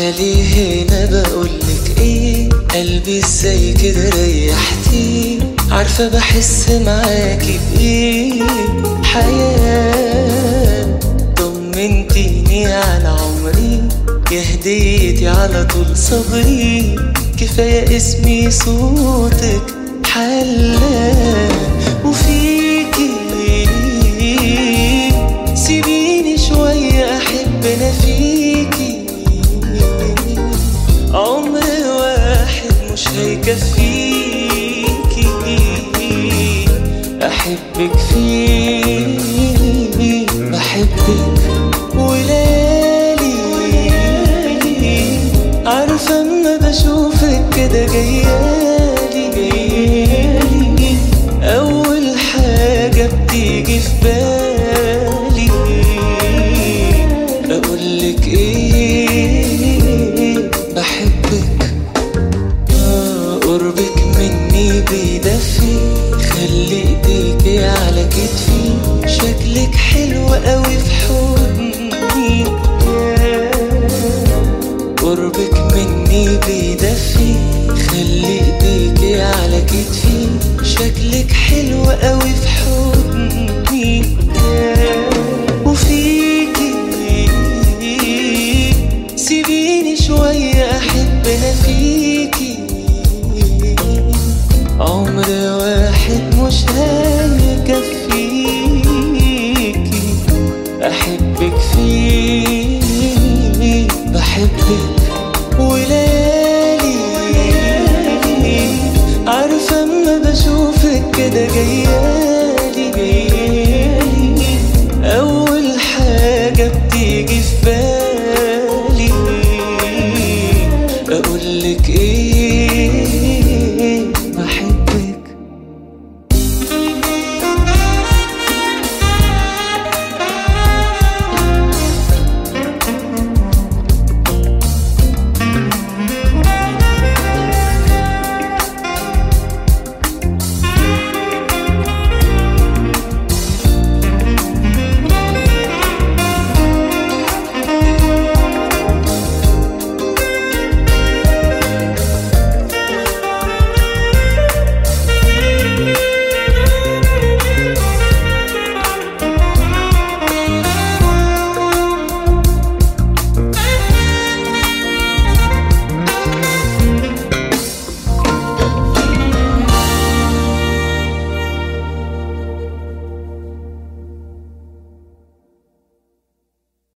تعالي هنا بقولك ايه قلبي ازاي كده ريحتي عارفة بحس معاكي بايه حياة طمنتيني على عمري يا هديتي على طول صبري كفاية اسمي صوتك حلا وفيكي سيبيني شوية أحب أنا فيكي عمر واحد مش هيكفيكي أحبك فيه بحبك وليالي عارفة أما بشوفك كده جيالي جيالي أول حاجة بتيجي في بالي أقولك إيه بحبك آه، قربك مني بيدفي خلي ايديكي على كتفي شكلك حلو قوي في